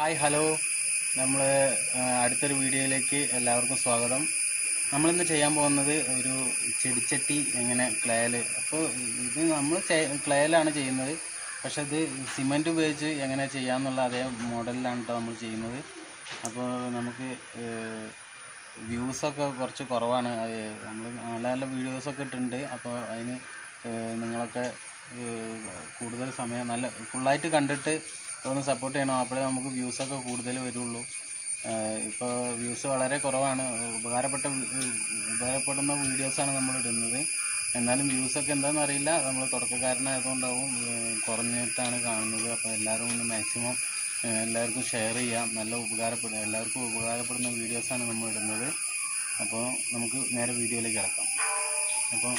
Hi hello നമ്മൾ അടുത്തൊരു വീഡിയോയിലേക്ക് എല്ലാവർക്കും സ്വാഗതം നമ്മളിന്ന് ചെയ്യാൻ പോകുന്നത് ഒരു ചെടിച്ചട്ടി എങ്ങനെ ക്ലേയിൽ അപ്പോൾ ഇത് നമ്മൾ ക്ലേയിലാണ് ചെയ്യുന്നത് പക്ഷെ ഇത് സിമൻറ്റ് ഉപയോഗിച്ച് എങ്ങനെ ചെയ്യാമെന്നുള്ള അതേ മോഡലിലാണ് കേട്ടോ നമ്മൾ ചെയ്യുന്നത് അപ്പോൾ നമുക്ക് വ്യൂസൊക്കെ കുറച്ച് കുറവാണ് നമ്മൾ നല്ല നല്ല വീഡിയോസൊക്കെ ഇട്ടിട്ടുണ്ട് അപ്പോൾ അതിന് ഏഹ് നിങ്ങളൊക്കെ ഏഹ് കൂടുതൽ സമയം നല്ല ഫുള്ളായിട്ട് കണ്ടിട്ട് ഒന്ന് സപ്പോർട്ട് ചെയ്യണം അപ്പോഴേ നമുക്ക് വ്യൂസൊക്കെ കൂടുതൽ വരുള്ളൂ ഇപ്പോൾ വ്യൂസ് വളരെ കുറവാണ് ഉപകാരപ്പെട്ട വി- ഉപകാരപ്പെടുന്ന വീഡിയോസാണ് നമ്മൾ ഇടുന്നത് എന്നാലും വ്യൂസൊക്കെ എന്താണെന്ന് അറിയില്ല നമ്മൾ തുടക്കക്കാരനായതുകൊണ്ടാവും ഏഹ് കുറഞ്ഞിട്ടാണ് കാണുന്നത് അപ്പോൾ എല്ലാവരും ഒന്ന് മാക്സിമം എല്ലാവർക്കും ഷെയർ ചെയ്യാം നല്ല ഉപകാരപ്പെടും എല്ലാവർക്കും ഉപകാരപ്പെടുന്ന വീഡിയോസാണ് നമ്മൾ ഇടുന്നത് അപ്പോൾ നമുക്ക് നേരെ വീഡിയോയിലേക്ക് കിടക്കാം അപ്പോൾ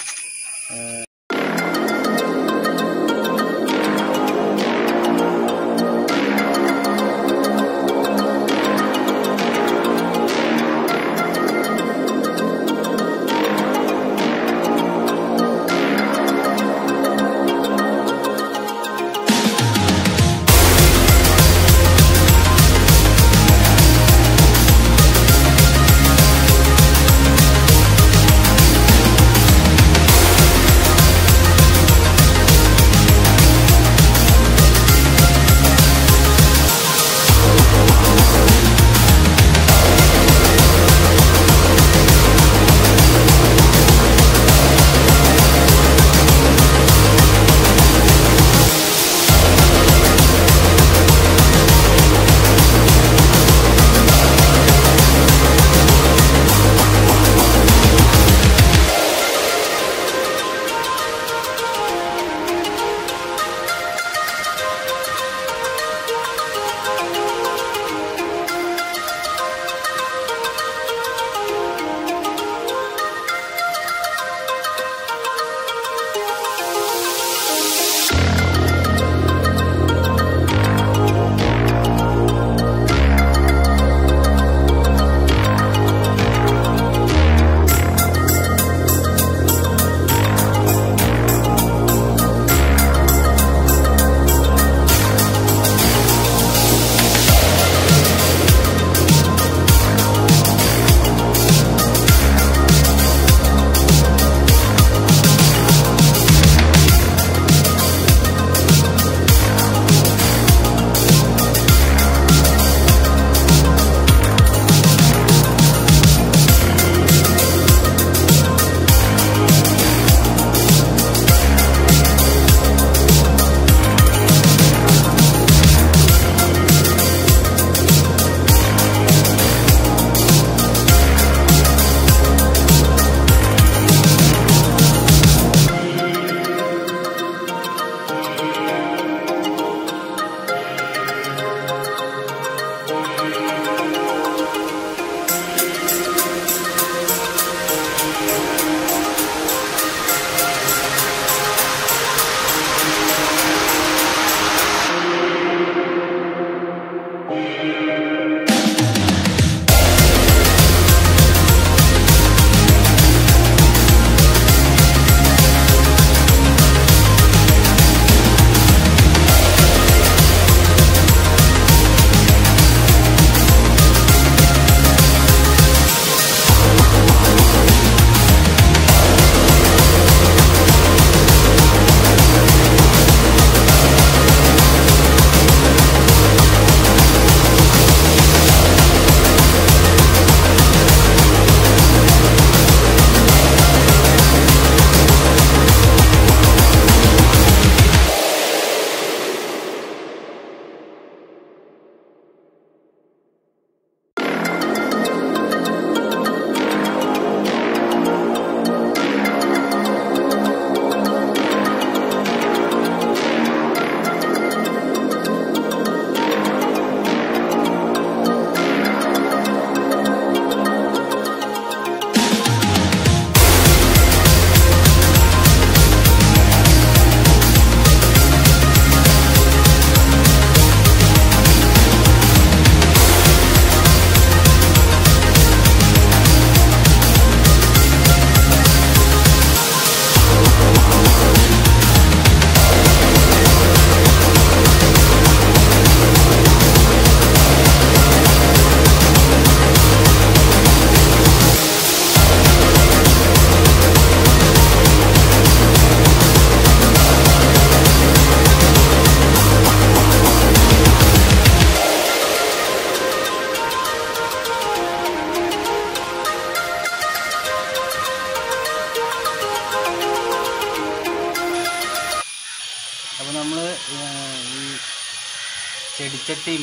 Thank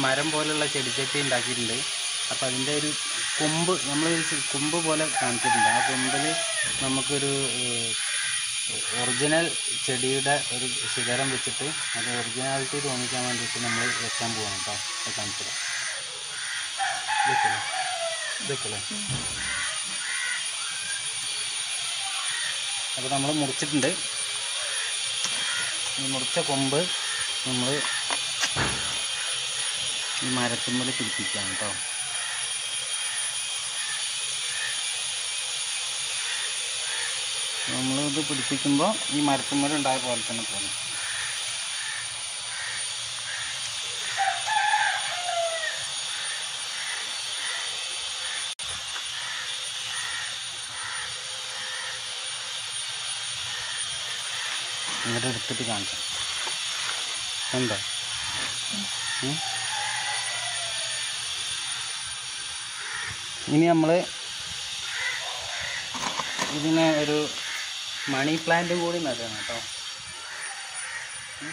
മരം പോലുള്ള ചെടിച്ചട്ടി ഉണ്ടാക്കിയിട്ടുണ്ട് അപ്പോൾ അതിൻ്റെ ഒരു കൊമ്പ് നമ്മൾ കൊമ്പ് പോലെ കാണിച്ചിട്ടുണ്ട് ആ കൊമ്പിൽ നമുക്കൊരു ഒറിജിനൽ ചെടിയുടെ ഒരു ശിഖരം വെച്ചിട്ട് അത് ഒറിജിനാലിറ്റി തോന്നിക്കാൻ വേണ്ടിയിട്ട് നമ്മൾ വെക്കാൻ പോവാണ് കേട്ടോ അത് കാണിച്ചത് ഇതൊക്കെ ഇതൊക്കെ അപ്പോൾ നമ്മൾ മുറിച്ചിട്ടുണ്ട് ഈ മുറിച്ച കൊമ്പ് നമ്മൾ ഈ മരത്തുമ്മൽ പിടിപ്പിക്കാം കേട്ടോ നമ്മളിത് പിടിപ്പിക്കുമ്പോൾ ഈ മരത്തുമ്മൽ ഉണ്ടായ പോലെ തന്നെ തോന്നും ഇങ്ങോട്ട് എടുത്തിട്ട് കാണിക്കാം എന്താ ഉം. ഇനി നമ്മൾ ഇതിനെ ഒരു മണി പ്ലാന്റും കൂടി നടണം കേട്ടോ ഉം.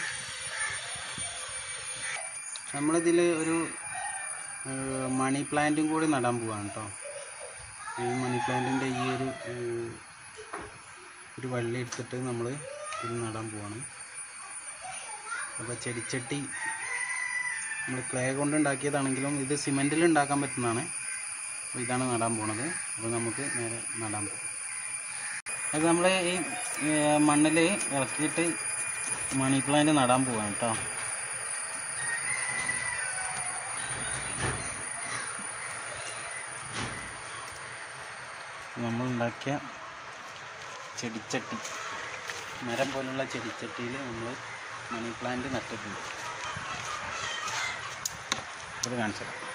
നമ്മളിതിൽ ഒരു ഏഹ്, മണി പ്ലാന്റും കൂടി നടാൻ പോവാണ് കേട്ടോ ഈ മണി പ്ലാന്റിൻ്റെ ഈ ഒരു ഏഹ്, ഒരു വള്ളി എടുത്തിട്ട് നമ്മൾ ഇതിൽ നടാൻ പോവാണ് അപ്പോൾ ചെടിച്ചട്ടി നമ്മൾ ക്ലേ കൊണ്ട് ഉണ്ടാക്കിയതാണെങ്കിലും ഇത് സിമെൻറ്റിൽ ഉണ്ടാക്കാൻ പറ്റുന്നതാണ് അപ്പോൾ ഇതാണ് നടാൻ പോണത് അപ്പോൾ നമുക്ക് നേരെ നടാൻ പോകും അത് നമ്മൾ ഈ മണ്ണിൽ ഇറക്കിയിട്ട് മണി പ്ലാന്റ് നടാൻ പോവാണ് കേട്ടോ നമ്മൾ ഉണ്ടാക്കിയ ചെടിച്ചട്ടി മരം പോലുള്ള ചെടിച്ചട്ടിയിൽ നമ്മൾ മണി പ്ലാന്റ് നട്ടിട്ടുണ്ട് ഇത് കാണിച്ചു തരാം